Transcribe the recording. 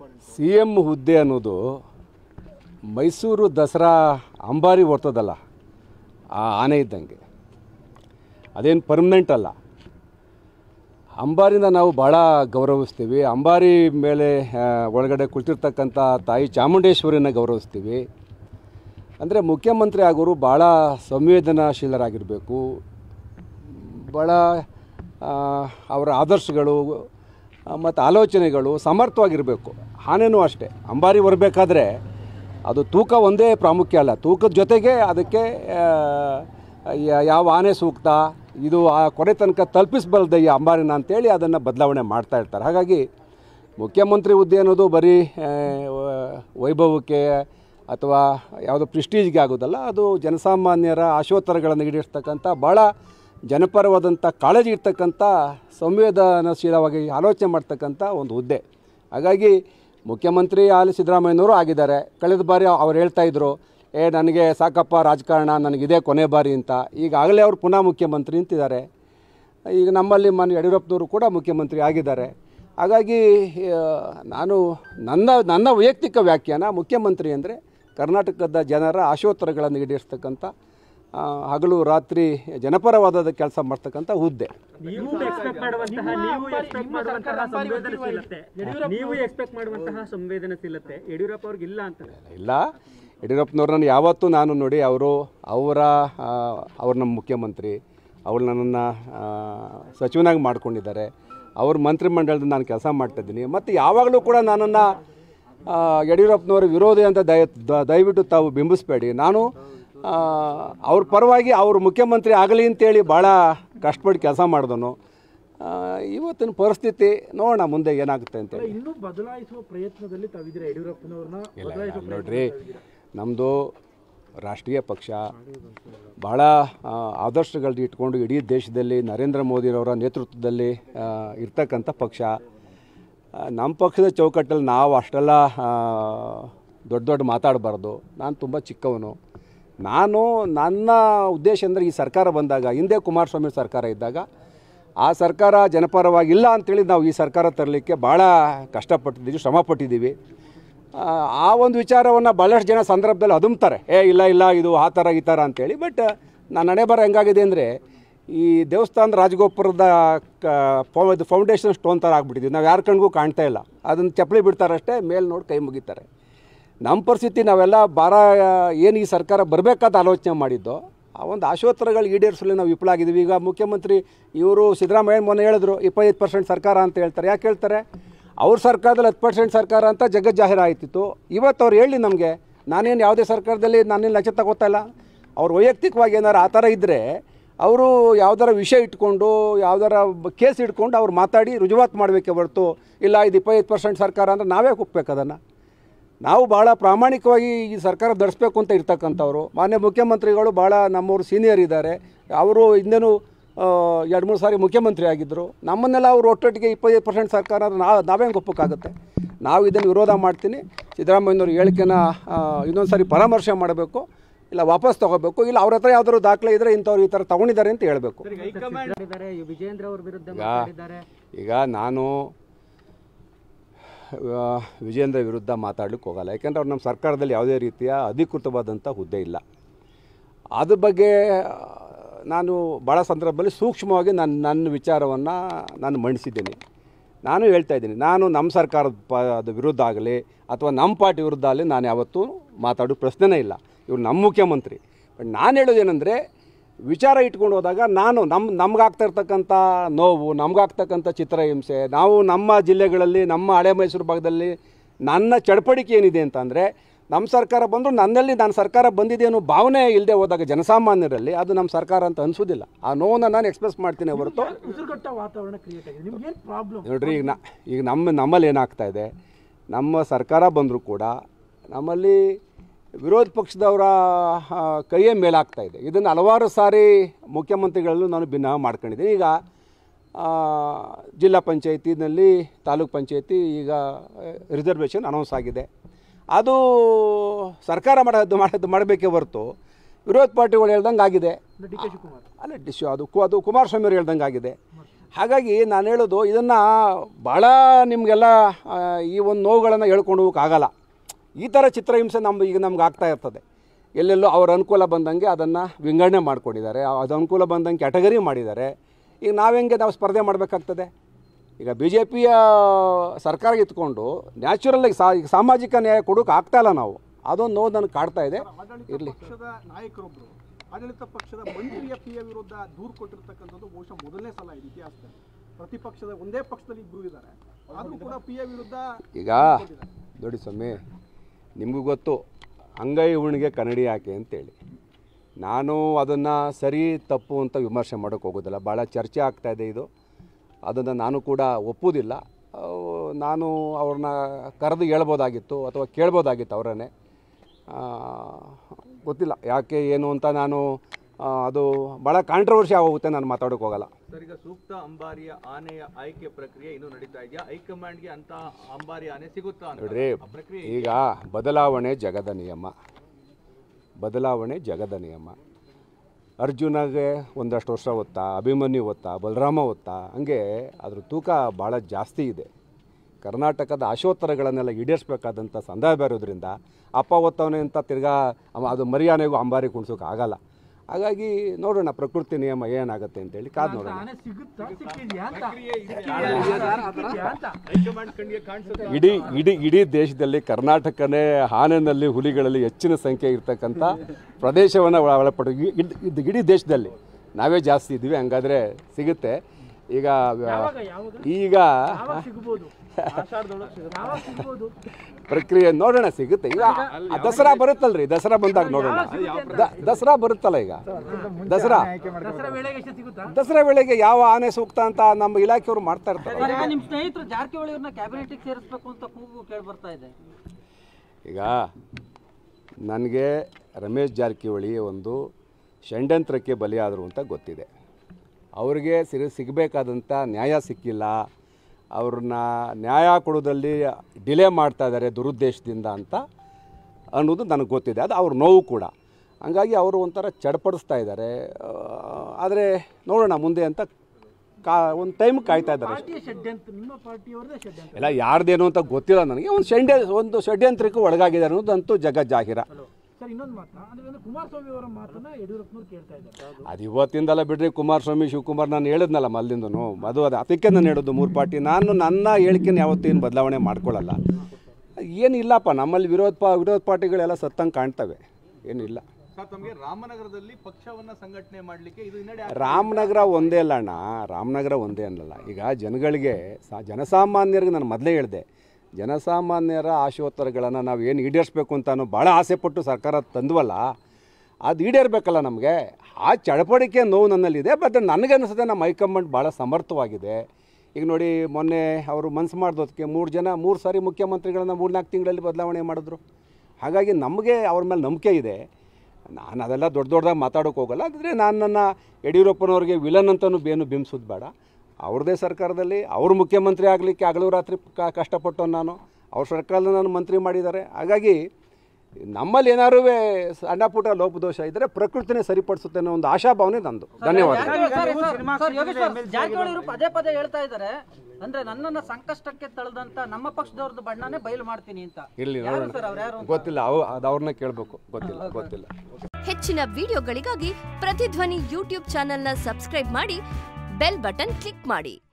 C M ಹುದ್ದೆ ಅನ್ನೋದು ಮೈಸೂರು ದಸರಾ ಅಂಬಾರಿ ಬರ್ತದಲ್ಲ ಆ ಆನೆ ಇದ್ದಂಗೆ ಅದೇನು ಪರ್ಮನೆಂಟ್ ಅಲ್ಲ ಅಂಬಾರಿನ ನಾವು ಭಾಳ ಗೌರವಿಸ್ತೀವಿ ಅಂಬಾರಿ ಮೇಲೆ ಆ, ಒಳಗಡೆ ಕುಳಿತಿರ್ತಕ್ಕಂಥ ತಾಯಿ ಚಾಮುಂಡೇಶ್ವರಿನ ಗೌರವಿಸ್ತೀವಿ ಅಂದರೆ ಮುಖ್ಯಮಂತ್ರಿ ಆಗೋರು ಭಾಳ ಸಂವೇದನಾಶೀಲರಾಗಿರಬೇಕು ಭಾಳ ಆ, ಅವರ ಆದರ್ಶಗಳು ಮತ್ತು ಆಲೋಚನೆಗಳು ಸಮರ್ಥವಾಗಿರಬೇಕು ಆನೆನೂ ಅಷ್ಟೇ ಅಂಬಾರಿ ಬರಬೇಕಾದ್ರೆ ಅದು ತೂಕ ಒಂದೇ ಪ್ರಾಮುಖ್ಯ ಅಲ್ಲ ತೂಕದ ಜೊತೆಗೆ ಅದಕ್ಕೆ ಆ, ಯ- ಯಾವ ಆನೆ ಸೂಕ್ತ ಇದು ಆ ಕೊನೆ ತನಕ ತಲುಪಿಸಬಲ್ದೆ ಈ ಅಂಬಾರಿನ ಅಂತೇಳಿ ಅದನ್ನು ಬದಲಾವಣೆ ಮಾಡ್ತಾ ಇರ್ತಾರೆ ಹಾಗಾಗಿ ಮುಖ್ಯಮಂತ್ರಿ ಹುದ್ದೆ ಅನ್ನೋದು ಬರೀ ಆ, ವ- ವೈಭವಕ್ಕೆ ಅಥವಾ ಯಾವುದೋ ಪ್ರಿಸ್ಟೀಜ್ಗೆ ಆಗೋದಲ್ಲ ಅದು ಜನಸಾಮಾನ್ಯರ ಆಶೋತ್ತರಗಳನ್ನು ಈಡೇರಿಸ್ತಕ್ಕಂಥ ಭಾಳ ಜನಪರವಾದಂಥ ಕಾಳಜಿ ಇರ್ತಕ್ಕಂಥ ಸಂವೇದನಾಶೀಲವಾಗಿ ಆಲೋಚನೆ ಮಾಡ್ತಕ್ಕಂಥ ಒಂದು ಹುದ್ದೆ ಹಾಗಾಗಿ ಮುಖ್ಯಮಂತ್ರಿ ಅಲ್ಲಿ ಸಿದ್ದರಾಮಯ್ಯನವರು ಆಗಿದ್ದಾರೆ ಕಳೆದ ಬಾರಿ ಅವ್ರು ಹೇಳ್ತಾ ಇದ್ರು ಏ ನನಗೆ ಸಾಕಪ್ಪ ರಾಜಕಾರಣ ನನಗಿದೇ ಕೊನೆ ಬಾರಿ ಅಂತ ಈಗಾಗಲೇ ಅವರು ಪುನಃ ಮುಖ್ಯಮಂತ್ರಿ ಅಂತಿದ್ದಾರೆ ಈಗ ನಮ್ಮಲ್ಲಿ ಮಾನ್ಯ ಯಡಿಯೂರಪ್ಪನವರು ಕೂಡ ಮುಖ್ಯಮಂತ್ರಿ ಆಗಿದ್ದಾರೆ ಹಾಗಾಗಿ ಆ, ನಾನು ನನ್ನ ನನ್ನ ವೈಯಕ್ತಿಕ ವ್ಯಾಖ್ಯಾನ ಮುಖ್ಯಮಂತ್ರಿ ಅಂದರೆ ಕರ್ನಾಟಕದ ಜನರ ಆಶೋತ್ತರಗಳನ್ನು ಈಡೇರಿಸ್ತಕ್ಕಂಥ ಆ, ಹಗಲು ರಾತ್ರಿ ಜನಪರವಾದ ಕೆಲಸ ಮಾಡ್ತಕ್ಕಂಥ ಹುದ್ದೆ ನೀವು ಎಕ್ಸ್ಪೆಕ್ಟ್ ಮಾಡುವಂತಹ ನೀವು ಎಕ್ಸ್ಪೆಕ್ಟ್ ಮಾಡುವಂತಹ ಸಂವೇದನಶೀಲತೆ ನೀವು ಎಕ್ಸ್ಪೆಕ್ಟ್ ಮಾಡುವಂತಹ ಸಂವೇದನಶೀಲತೆ ಯಡಿಯೂರಪ್ಪ ಅವ್ರಿಗೆ ಇಲ್ಲ ಅಂತ ಇಲ್ಲ ಯಡಿಯೂರಪ್ಪನವ್ರನ್ನ ಯಾವತ್ತೂ ನಾನು ನೋಡಿ ಅವರು ಅವರ ಆ, ಅವ್ರು ನಮ್ಮ ಮುಖ್ಯಮಂತ್ರಿ ಅವ್ರು ನನ್ನನ್ನು ಸಚಿವನಾಗಿ ಮಾಡ್ಕೊಂಡಿದ್ದಾರೆ ಅವ್ರ ಮಂತ್ರಿಮಂಡಲದಲ್ಲಿ ನಾನು ಕೆಲಸ ಮಾಡ್ತಾಯಿದ್ದೀನಿ ಮತ್ತು ಯಾವಾಗಲೂ ಕೂಡ ನನ್ನನ್ನು ಯಡಿಯೂರಪ್ಪನವರ ವಿರೋಧಿ ಅಂತ ದಯ ದ- ದಯವಿಟ್ಟು ತಾವು ಬಿಂಬಿಸಬೇಡಿ ನಾನು ಆ, ಅವ್ರ ಪರವಾಗಿ ಅವರು ಮುಖ್ಯಮಂತ್ರಿ ಆಗಲಿ ಅಂತೇಳಿ ಭಾಳ ಕಷ್ಟಪಟ್ಟು ಕೆಲಸ ಮಾಡಿದನು ಇವತ್ತಿನ ಪರಿಸ್ಥಿತಿ ನೋಡೋಣ ಮುಂದೆ ಏನಾಗುತ್ತೆ ಅಂತೇಳಿ ಇನ್ನೂ ಬದಲಾಯಿಸುವ ಪ್ರಯತ್ನದಲ್ಲಿ ತಾವಿದ್ದೀರಾ ಯಡಿಯೂರಪ್ಪನವ್ರನ್ನ ಇಲ್ಲ ಇಲ್ಲ, ನೋಡ್ರಿ ನಮ್ಮದು ರಾಷ್ಟ್ರೀಯ ಪಕ್ಷ ಭಾಳ ಆ, ಆದರ್ಶಗಳನ್ನ ಇಟ್ಕೊಂಡು ಇಡೀ ದೇಶದಲ್ಲಿ ನರೇಂದ್ರ ಮೋದಿರವರ ನೇತೃತ್ವದಲ್ಲಿ ಆ, ಇರ್ತಕ್ಕಂಥ ಪಕ್ಷ ಆ, ನಮ್ಮ ಪಕ್ಷದ ಚೌಕಟ್ಟಲ್ಲಿ ನಾವು ಅಷ್ಟೆಲ್ಲ ಆ, ದೊಡ್ಡ ದೊಡ್ಡ ಮಾತಾಡಬಾರ್ದು ನಾನು ತುಂಬ ಚಿಕ್ಕವನು ನಾನು ನನ್ನ ಉದ್ದೇಶ ಅಂದರೆ ಈ ಸರ್ಕಾರ ಬಂದಾಗ ಹಿಂದೆ ಕುಮಾರಸ್ವಾಮಿ ಸರ್ಕಾರ ಇದ್ದಾಗ ಆ ಸರ್ಕಾರ ಜನಪರವಾಗಿ ಇಲ್ಲ ಅಂತೇಳಿ ನಾವು ಈ ಸರ್ಕಾರ ತರಲಿಕ್ಕೆ ಭಾಳ ಕಷ್ಟಪಟ್ಟಿದ್ದೀವಿ ಶ್ರಮ ಪಟ್ಟಿದ್ದೀವಿ ಆ, ಆ ಒಂದು ವಿಚಾರವನ್ನು ಭಾಳಷ್ಟು ಜನ ಸಂದರ್ಭದಲ್ಲಿ ಅದುಮ್ತಾರೆ ಏ ಇಲ್ಲ ಇಲ್ಲ ಇದು ಆ ಥರ ಈ ಥರ ಅಂತೇಳಿ ಬಟ್ ನನ್ನ ಹಣೆ ಬರ ಹೆಂಗಾಗಿದೆ ಅಂದರೆ ಈ ದೇವಸ್ಥಾನದ ರಾಜಗೋಪುರದ ಕ ಫೌ- ಇದು ಫೌಂಡೇಶನ್ ಸ್ಟೋನ್ ಥರ ಆಗ್ಬಿಟ್ಟಿದ್ದೀವಿ ನಾವು ಯಾರ ಕಣ್ಗೂ ಕಾಣ್ತಾ ಇಲ್ಲ ಅದನ್ನು ಚಪ್ಪಲಿ ಬಿಡ್ತಾರಷ್ಟೇ ಮೇಲೆ ನೋಡಿ ಕೈ ಮುಗಿತಾರೆ ನಮ್ಮ ಪರಿಸ್ಥಿತಿ ನಾವೆಲ್ಲ ಭಾರ ಏನು ಈ ಸರ್ಕಾರ ಬರಬೇಕಾದ ಆಲೋಚನೆ ಮಾಡಿದ್ದೋ ಆ ಒಂದು ಆಶೋತ್ತರಗಳು ಈಡೇರಿಸಲು ನಾವು ವಿಫಲ ಆಗಿದ್ದೀವಿ ಈಗ ಮುಖ್ಯಮಂತ್ರಿ ಇವರು ಸಿದ್ದರಾಮಯ್ಯ ಮೊನ್ನೆ ಹೇಳಿದ್ರು ಇಪ್ಪತ್ತೈದು ಪರ್ಸೆಂಟ್ ಸರ್ಕಾರ ಅಂತ ಹೇಳ್ತಾರೆ ಯಾಕೆ ಹೇಳ್ತಾರೆ ಅವ್ರ ಸರ್ಕಾರದಲ್ಲಿ ಹತ್ತು ಪರ್ಸೆಂಟ್ ಸರ್ಕಾರ ಅಂತ ಜಗತ್ ಜಾಹೀರಾಯ್ತಿತ್ತು ಇವತ್ತು ಅವ್ರು ಹೇಳಿ ನಮಗೆ ನಾನೇನು ಯಾವುದೇ ಸರ್ಕಾರದಲ್ಲಿ ನಾನೇನು ಲಕ್ಷ ತಗೋತಾ ಇಲ್ಲ ಅವ್ರು ವೈಯಕ್ತಿಕವಾಗಿ ಏನಾರು ಆ ಥರ ಇದ್ದರೆ ಅವರು ಯಾವ್ದಾರ ವಿಷಯ ಇಟ್ಕೊಂಡು ಯಾವ್ದಾರ ಬ- ಕೇಸ್ ಇಟ್ಕೊಂಡು ಅವ್ರು ಮಾತಾಡಿ ರುಜುವಾತು ಮಾಡಬೇಕೆ ಹೊರತು ಇಲ್ಲ ಇದು ಇಪ್ಪತ್ತೈದು ಪರ್ಸೆಂಟ್ ಸರ್ಕಾರ ಅಂದರೆ ನಾವೇ ಒಪ್ಬೇಕು ಅದನ್ನು ನಾವು ಭಾಳ ಪ್ರಾಮಾಣಿಕವಾಗಿ ಈ ಸರ್ಕಾರ ಧರಿಸ್ಬೇಕು ಅಂತ ಇರ್ತಕ್ಕಂಥವ್ರು ಮಾನ್ಯ ಮುಖ್ಯಮಂತ್ರಿಗಳು ಭಾಳ ನಮ್ಮವರು ಸೀನಿಯರ್ ಇದ್ದಾರೆ ಅವರು ಹಿಂದೆನೂ ಎರಡು ಮೂರು ಸಾರಿ ಮುಖ್ಯಮಂತ್ರಿ ಆಗಿದ್ದರು ನಮ್ಮನ್ನೆಲ್ಲ ಅವರು ಒಟ್ಟೊಟ್ಟಿಗೆ ಇಪ್ಪತ್ತೈದು ಪರ್ಸೆಂಟ್ ಸರ್ಕಾರ ಅಂದ್ರೆ ನಾವು ನಾವೇ ಒಪ್ಪಕ್ಕಾಗುತ್ತೆ ನಾವು ಇದನ್ನು ವಿರೋಧ ಮಾಡ್ತೀನಿ ಸಿದ್ದರಾಮಯ್ಯನವ್ರ ಹೇಳಿಕೆನ ಇನ್ನೊಂದು ಸಾರಿ ಪರಾಮರ್ಶೆ ಮಾಡಬೇಕು ಇಲ್ಲ ವಾಪಸ್ ತೊಗೋಬೇಕು ಇಲ್ಲ ಅವ್ರ ಹತ್ರ ಯಾವ್ದಾದ್ರು ದಾಖಲೆ ಇದ್ದರೆ ಇಂಥವ್ರು ಈ ಥರ ತೊಗೊಂಡಿದ್ದಾರೆ ಅಂತ ಹೇಳಬೇಕು ಮಾಡಿದ್ದಾರೆ ವಿಜೇಂದ್ರ ಅವ್ರ ವಿರುದ್ಧ ಈಗ ಮಾತಾಡಿದ್ದಾರೆ ಈಗ ನಾನು ಆ, ವಿಜೇಂದ್ರ ವಿರುದ್ಧ ಮಾತಾಡ್ಲಿಕ್ಕೆ ಹೋಗಲ್ಲ ಯಾಕೆಂದ್ರೆ ಅವ್ರು ನಮ್ಮ ಸರ್ಕಾರದಲ್ಲಿ ಯಾವುದೇ ರೀತಿಯ ಅಧಿಕೃತವಾದಂಥ ಹುದ್ದೆ ಇಲ್ಲ ಅದ್ರ ಬಗ್ಗೆ ಆ, ನಾನು ಭಾಳ ಸಂದರ್ಭದಲ್ಲಿ ಸೂಕ್ಷ್ಮವಾಗಿ ನಾನು ನನ್ನ ವಿಚಾರವನ್ನು ನಾನು ಮಂಡಿಸಿದ್ದೀನಿ ನಾನು ಹೇಳ್ತಾ ಇದ್ದೀನಿ ನಾನು ನಮ್ಮ ಸರ್ಕಾರದ ಪ ಅದು ವಿರುದ್ಧ ಆಗಲಿ ಅಥವಾ ನಮ್ಮ ಪಾರ್ಟಿ ವಿರುದ್ಧ ಆಗಲಿ ನಾನು ಯಾವತ್ತೂ ಮಾತಾಡೋ ಪ್ರಶ್ನೆನೇ ಇಲ್ಲ ಇವ್ರು ನಮ್ಮ ಮುಖ್ಯಮಂತ್ರಿ ಬಟ್ ನಾನು ಹೇಳೋದೇನೆಂದರೆ ವಿಚಾರ ಇಟ್ಕೊಂಡು ಹೋದಾಗ ನಾನು ನಮ್ಮ ನಮ್ಗಾಗ್ತಾ ಇರ್ತಕ್ಕಂಥ ನೋವು ನಮ್ಗಾಗ್ತಕ್ಕಂಥ ಚಿತ್ರಹಿಂಸೆ ನಾವು ನಮ್ಮ ಜಿಲ್ಲೆಗಳಲ್ಲಿ ನಮ್ಮ ಹಳೆ ಮೈಸೂರು ಭಾಗದಲ್ಲಿ ನನ್ನ ಚಡಪಡಿಕೆ ಏನಿದೆ ಅಂತಂದರೆ ನಮ್ಮ ಸರ್ಕಾರ ಬಂದರೂ ನನ್ನಲ್ಲಿ ನಾನು ಸರ್ಕಾರ ಬಂದಿದೆ ಅನ್ನೋ ಭಾವನೆ ಇಲ್ಲದೆ ಹೋದಾಗ ಜನಸಾಮಾನ್ಯರಲ್ಲಿ ಅದು ನಮ್ಮ ಸರ್ಕಾರ ಅಂತ ಅನಿಸೋದಿಲ್ಲ ಆ ನೋವನ್ನು ನಾನು ಎಕ್ಸ್ಪ್ರೆಸ್ ಮಾಡ್ತೀನಿ ಹೊರತು ಉಸಿರುಗಟ್ಟ ವಾತಾವರಣ ಕ್ರಿಯೇಟ್ ಆಗಿದೆ ನಿಮ್ಗೆ ಏನು ಪ್ರಾಬ್ಲಮ್ ನೋಡ್ರಿ ಈಗ ನಾ ಈಗ ನಮ್ಮ ನಮ್ಮಲ್ಲಿ ಏನಾಗ್ತಾ ಇದೆ ನಮ್ಮ ಸರ್ಕಾರ ಬಂದರೂ ಕೂಡ ನಮ್ಮಲ್ಲಿ ವಿರೋಧ ಪಕ್ಷದವರ ಆ, ಕೈಯೇ ಮೇಲಾಗ್ತಾ ಇದೆ ಇದನ್ನು ಹಲವಾರು ಸಾರಿ ಮುಖ್ಯಮಂತ್ರಿಗಳಲ್ಲೂ ನಾನು ಭಿನ್ನ ಮಾಡ್ಕೊಂಡಿದ್ದೀನಿ ಈಗ ಆ, ಜಿಲ್ಲಾ ಪಂಚಾಯತಿನಲ್ಲಿ ತಾಲೂಕ್ ಪಂಚಾಯತಿ ಈಗ ರಿಸರ್ವೇಷನ್ ಅನೌನ್ಸ್ ಆಗಿದೆ ಅದು ಸರ್ಕಾರ ಮಾಡೋದು ಮಾಡೋದು ಮಾಡಬೇಕೇ ಹೊರತು ವಿರೋಧ ಪಾರ್ಟಿಗಳು ಹೇಳ್ದಂಗೆ ಆಗಿದೆ ಡಿ ಕೆ ಶಿವಕುಮಾರ್ ಅಲ್ಲ ಡಿಶ್ ಅದು ಕು- ಅದು ಕುಮಾರಸ್ವಾಮಿ ಅವ್ರು ಹೇಳ್ದಂಗೆ ಆಗಿದೆ ಹಾಗಾಗಿ ನಾನು ಹೇಳೋದು ಇದನ್ನು ಭಾಳ ನಿಮಗೆಲ್ಲ ಈ ಒಂದು ನೋವುಗಳನ್ನು ಹೇಳ್ಕೊಂಡು ಹೋಗೋಕ್ಕಾಗಲ್ಲ ಈ ಥರ ಚಿತ್ರಹಿಂಸೆ ನಮ್ದು ಈಗ ನಮ್ಗೆ ಆಗ್ತಾ ಇರ್ತದೆ ಎಲ್ಲೆಲ್ಲೋ ಅವ್ರ ಅನುಕೂಲ ಬಂದಂಗೆ ಅದನ್ನು ವಿಂಗಡಣೆ ಮಾಡ್ಕೊಂಡಿದ್ದಾರೆ ಅದು ಅನುಕೂಲ ಬಂದಂಗೆ ಕ್ಯಾಟಗರಿ ಮಾಡಿದ್ದಾರೆ ಈಗ ನಾವು ಹೆಂಗೆ ನಾವು ಸ್ಪರ್ಧೆ ಮಾಡಬೇಕಾಗ್ತದೆ ಈಗ ಬಿ ಜೆ ಪಿಯ ಸರ್ಕಾರ ಇತ್ಕೊಂಡು ನ್ಯಾಚುರಲ್ಲಾಗಿ ಸಾ ಈಗ ಸಾಮಾಜಿಕ ನ್ಯಾಯ ಕೊಡೋಕೆ ಆಗ್ತಾ ಇಲ್ಲ ನಾವು ಅದೊಂದು ನೋವು ನನಗೆ ಕಾಡ್ತಾ ಇದೆ ಆಡಳಿತ ಇರಲಿ ಪಕ್ಷದ ನಾಯಕರೊಬ್ಬರು ಆಡಳಿತ ಪಕ್ಷದ ಮಂತ್ರಿಯ ಪಿಯ ವಿರುದ್ಧ ದೂರು ಕೊಟ್ಟಿರ್ತಕ್ಕಂಥದ್ದು ಬಹುಶಃ ಮೊದಲನೇ ಸಲ ಇದೆ ಇತಿಹಾಸದಲ್ಲಿ ಪ್ರತಿಪಕ್ಷದ ಒಂದೇ ಪಕ್ಷದಲ್ಲಿ ಇಬ್ಬರು ಇದ್ದಾರೆ ಆದರೂ ಕೂಡ ಪಿಯ ವಿರುದ್ಧ ಈಗ ನೋಡಿ ಸ್ವಾಮಿ ನಿಮಗೂ ಗೊತ್ತು ಅಂಗೈ ಉಣಿಗೆ ಕನ್ನಡಿ ಯಾಕೆ ಅಂತೇಳಿ ನಾನು ಅದನ್ನು ಸರಿ ತಪ್ಪು ಅಂತ ವಿಮರ್ಶೆ ಮಾಡೋಕ್ಕೆ ಹೋಗೋದಿಲ್ಲ ಭಾಳ ಚರ್ಚೆ ಆಗ್ತಾ ಇದೆ ಇದು ಅದನ್ನು ನಾನು ಕೂಡ ಒಪ್ಪುವುದಿಲ್ಲ ಅವು ನಾನು ಅವ್ರನ್ನ ಕರೆದು ಹೇಳ್ಬೋದಾಗಿತ್ತು ಅಥವಾ ಕೇಳ್ಬೋದಾಗಿತ್ತು ಅವರನ್ನೇ ಗೊತ್ತಿಲ್ಲ ಯಾಕೆ ಏನು ಅಂತ ನಾನು ಆ, ಅದು ಭಾಳ ಕಾಂಟ್ರವರ್ಷಿ ಆಗೋಗುತ್ತೆ ನಾನು ಮಾತಾಡೋಕೆ ಹೋಗಲ್ಲ ಸರ್ ಈಗ ಸೂಕ್ತ ಅಂಬಾರಿಯ ಆನೆಯ ಆಯ್ಕೆ ಪ್ರಕ್ರಿಯೆ ಇನ್ನೂ ನಡೀತಾ ಇದೆಯಾ ಹೈಕಮಾಂಡ್ಗೆ ಅಂತ ಅಂಬಾರಿ ಆನೆ ಸಿಗುತ್ತಾ ಅಂತ ನೋಡ್ರಿ ಆ ಪ್ರಕ್ರಿಯೆ ಈಗ ಬದಲಾವಣೆ ಜಗದ ನಿಯಮ ಬದಲಾವಣೆ ಜಗದ ನಿಯಮ ಅರ್ಜುನಗೆ ಒಂದಷ್ಟು ವರ್ಷ ಒತ್ತಾ ಅಭಿಮನ್ಯು ಒತ್ತಾ ಬಲರಾಮ ಒತ್ತಾ ಹಂಗೆ ಅದ್ರ ತೂಕ ಭಾಳ ಜಾಸ್ತಿ ಇದೆ ಕರ್ನಾಟಕದ ಆಶೋತ್ತರಗಳನ್ನೆಲ್ಲ ಈಡೇರಿಸ್ಬೇಕಾದಂಥ ಸಂದರ್ಭ ಇರೋದ್ರಿಂದ ಅಪ್ಪ ಒತ್ತವನೇ ಅಂತ ತಿರ್ಗಾ ಅವ- ಅದು ಮರಿಯಾನೆಗೂ ಅಂಬಾರಿ ಕುಣ್ಸೋಕೆ ಆಗಲ್ಲ ಹಾಗಾಗಿ ನೋಡೋಣ ಪ್ರಕೃತಿ ನಿಯಮ ಏನಾಗುತ್ತೆ ಅಂತೇಳಿ ಕಾದು ನೋಡೋಣ ಆನೆ ಸಿಗುತ್ತಾ ಸಿಕ್ಕಿದ್ಯಾ ಅಂತ ಹೈಕಮಾಂಡ್ ಕಣ್ಣಿಗೆ ಕಾಣಿಸುತ್ತೆ ಇಡೀ ಇಡೀ ಇಡೀ ದೇಶದಲ್ಲಿ ಕರ್ನಾಟಕನೇ ಆನೆನಲ್ಲಿ ಹುಲಿಗಳಲ್ಲಿ ಹೆಚ್ಚಿನ ಸಂಖ್ಯೆ ಇರ್ತಕ್ಕಂಥ ಪ್ರದೇಶವನ್ನು ಒಳಪಟ್ಟು ಇ- ಇಡ್- ಇದು ಇಡೀ ದೇಶದಲ್ಲಿ ನಾವೇ ಜಾಸ್ತಿ ಇದ್ವಿ ಹಂಗಾದ್ರೆ ಸಿಗುತ್ತೆ ಈಗ ಈಗ ಯಾವಾಗ ಸಿಗ್ಬೋದು ಯಾವಾಗ ಸಿಗ್ಬೋದು ಪ್ರಕ್ರಿಯೆ ನೋಡೋಣ ಸಿಗುತ್ತೆ ಈಗ ದಸರಾ ಬರುತ್ತಲ್ರಿ ದಸರಾ ಬಂದಾಗ ನೋಡೋಣ ದ- ದಸರಾ ಬರುತ್ತಲ್ಲ ಈಗ ದಸರಾ ದಸರಾ ವೇಳೆಗೆ ಎಷ್ಟು ಸಿಗುತ್ತಾ ದಸರಾ ವೇಳೆಗೆ ಯಾವ ಆನೆ ಸೂಕ್ತ ಅಂತ ನಮ್ಮ ಇಲಾಖೆಯವರು ಮಾಡ್ತಾ ಇರ್ತಾರೆ ಈಗ ನಿಮ್ ಸ್ನೇಹಿತರು ಜಾರಕಿಹೊಳಿ ಅವ್ರನ್ನ ಕ್ಯಾಬಿನೆಟ್ ಸೇರಿಸಬೇಕು ಅಂತ ಕೂಗು ಕೇಳಿ ಬರ್ತಾ ಇದೆ ಈಗ ನನಗೆ ರಮೇಶ್ ಜಾರಕಿಹೊಳಿ ಒಂದು ಷಡ್ಯಂತ್ರಕ್ಕೆ ಬಲಿಯಾದರು ಅಂತ ಗೊತ್ತಿದೆ ಅವ್ರಿಗೆ ಸಿರಿ ಸಿಗಬೇಕಾದಂಥ ನ್ಯಾಯ ಸಿಕ್ಕಿಲ್ಲ ಅವ್ರನ್ನ ನ್ಯಾಯ ಕೊಡೋದಲ್ಲಿ ಡಿಲೇ ಮಾಡ್ತಾ ಇದ್ದಾರೆ ದುರುದ್ದೇಶದಿಂದ ಅಂತ ಅನ್ನೋದು ನನಗೆ ಗೊತ್ತಿದೆ ಅದು ಅವ್ರ ನೋವು ಕೂಡ ಹಂಗಾಗಿ ಅವರು ಒಂಥರ ಚಡ್ಪಡಿಸ್ತಾ ಇದ್ದಾರೆ ಆದರೆ ನೋಡೋಣ ಮುಂದೆ ಅಂತ ಕಾ ಒಂದು ಟೈಮ್ ಕಾಯ್ತಾ ಇದ್ದಾರೆ ಅಷ್ಟೇ. ಪಾರ್ಟಿಯ ಷಡ್ಯಂತ್ರ ನಿಮ್ಮ ಪಾರ್ಟಿಯವ್ರದೇ ಷಡ್ಯಂತ್ರ ಎಲ್ಲ ಯಾರ್ದೇನು ಅಂತ ಗೊತ್ತಿಲ್ಲ ನನಗೆ ಒಂದು ಷಡ್ಯ ಒಂದು ಷಡ್ಯಂತ್ರಕ್ಕೆ ಒಳಗಾಗಿದ್ದಾರೆ ಅನ್ನೋದಂತೂ ಜಗ ಜಾಹಿರ ಸರ್ ಇನ್ನೊಂದು ಮಾತಾ ಅಂದ್ರೆ ಅಂದ್ರೆ ಕುಮಾರಸ್ವಾಮಿ ಅವರ ಮಾತನ್ನ ಯಡಿಯೂರಪ್ಪನವ್ರು ಕೇಳ್ತಾ ಇದ್ದಾರೆ ಅದು ಇವತ್ತಿಂದಲ್ಲ ಬಿಡ್ರಿ ಕುಮಾರಸ್ವಾಮಿ ಶಿವಕುಮಾರ್ ನಾನು ಹೇಳಿದ್ನಲ್ಲ ಮಲ್ಲಿಂದನು ಅದು ಅದು ಅದಕ್ಕೆ ನಾನು ಹೇಳೋದು ಮೂರು ಪಾರ್ಟಿ ನಾನು ನನ್ನ ಹೇಳಿಕೆನ ಯಾವತ್ತೇನು ಬದಲಾವಣೆ ಮಾಡ್ಕೊಳ್ಳಲ್ಲ ಏನಿಲ್ಲಪ್ಪ ನಮ್ಮಲ್ಲಿ ವಿರೋಧ ಪಾ ವಿರೋಧ ಪಾರ್ಟಿಗಳೆಲ್ಲ ಸತ್ತಂಗೆ ಕಾಣ್ತವೆ ಏನಿಲ್ಲ ಸರ್ ತಮಗೆ ರಾಮನಗರದಲ್ಲಿ ಪಕ್ಷವನ್ನ ಸಂಘಟನೆ ಮಾಡಲಿಕ್ಕೆ ಇದು ಹಿನ್ನಡೆ ರಾಮನಗರ ಒಂದೇ ಅಲ್ಲ ಅಣ್ಣ ರಾಮನಗರ ಒಂದೇ ಅನ್ನಲ್ಲ ಈಗ ಜನಗಳಿಗೆ ಸಾ ಜನಸಾಮಾನ್ಯರಿಗೆ ನಾನು ಮೊದಲೇ ಹೇಳಿದೆ ಜನಸಾಮಾನ್ಯರ ಆಶೋತ್ತರಗಳನ್ನು ನಾವು ಏನು ಈಡೇರಿಸ್ಬೇಕು ಅಂತ ನಾವು ಭಾಳ ಆಸೆಪಟ್ಟು ಸರ್ಕಾರ ತಂದ್ವಲ್ಲ ಅದು ಈಡೇರಬೇಕಲ್ಲ ನಮಗೆ ಆ ಚಳಪಡಿಕೆ ನೋವು ನನ್ನಲ್ಲಿದೆ ಬಟ್ ನನಗೆ ಅನಿಸುತ್ತೆ ನಮ್ಮ ಹೈಕಮಾಂಡ್ ಭಾಳ ಸಮರ್ಥವಾಗಿದೆ ಈಗ ನೋಡಿ ಮೊನ್ನೆ ಅವರು ಮನಸ್ಸು ಮಾಡಿದೋದಕ್ಕೆ ಮೂರು ಜನ ಮೂರು ಸಾರಿ ಮುಖ್ಯಮಂತ್ರಿಗಳನ್ನ ಮೂರ್ನಾಲ್ಕು ತಿಂಗಳಲ್ಲಿ ಬದಲಾವಣೆ ಮಾಡಿದ್ರು ಹಾಗಾಗಿ ನಮಗೆ ಅವ್ರ ಮೇಲೆ ನಂಬಿಕೆ ಇದೆ ನಾನು ಅದೆಲ್ಲ ದೊಡ್ಡ ದೊಡ್ಡದಾಗಿ ಮಾತಾಡೋಕೆ ಹೋಗಲ್ಲ ಆದರೆ ನಾನು ನನ್ನ ಯಡಿಯೂರಪ್ಪನವ್ರಿಗೆ ವಿಲನ್ ಅಂತಲೂ ಬೇನು ಬಿಂಬಿಸೋದು ಬೇಡ ಅವ್ರದ್ದೇ ಸರ್ಕಾರದಲ್ಲಿ ಅವರು ಮುಖ್ಯಮಂತ್ರಿ ಆಗಲಿಕ್ಕೆ ಹಗಲು ರಾತ್ರಿ ಕ- ಕಷ್ಟಪಟ್ಟು ನಾನು ಅವ್ರ ಸರ್ಕಾರದಲ್ಲಿ ನಾನು ಮಂತ್ರಿ ಮಾಡಿದ್ದಾರೆ ಹಾಗಾಗಿ ನಮ್ಮಲ್ಲಿ ಏನಾದ್ರು ಸಣ್ಣ ಪುಟ್ಟ ಲೋಪದೋಷ ಇದ್ದರೆ ಪ್ರಕೃತಿನೇ ಸರಿಪಡಿಸುತ್ತೆ ಅನ್ನೋ ಒಂದು ಆಶಾಭಾವನೆ ನಂದು ಧನ್ಯವಾದ Jarkiholi sir, sir, sir, Yogeshwar, Jarkiholi ಅವರು ಪದೇ ಪದೇ ಹೇಳ್ತಾ ಇದ್ದಾರೆ ಅಂದ್ರೆ ನನ್ನನ್ನ ಸಂಕಷ್ಟಕ್ಕೆ ತಳೆದಂತ ನಮ್ಮ ಪಕ್ಷದವ್ರದ್ದು ಬಣ್ಣನೇ ಬಯಲು ಮಾಡ್ತೀನಿ ಅಂತ ಇರಲಿ ಯಾರು ನೋಡೋಣ ಸರ್ ಅವ್ರು ಯಾರು ಅಂತ? ಗೊತ್ತಿಲ್ಲ ಅವು ಅದು ಅವ್ರನ್ನ ಕೇಳಬೇಕು ಗೊತ್ತಿಲ್ಲ ಗೊತ್ತಿಲ್ಲ ಹೆಚ್ಚಿನ ವಿಡಿಯೋಗಳಿಗಾಗಿ ಪ್ರತಿಧ್ವನಿ ಯೂಟ್ಯೂಬ್ ಚಾನೆಲ್ನ ಸಬ್ಸ್ಕ್ರೈಬ್ ಮಾಡಿ ಬೆಲ್ ಬಟನ್ ಕ್ಲಿಕ್ ಮಾಡಿ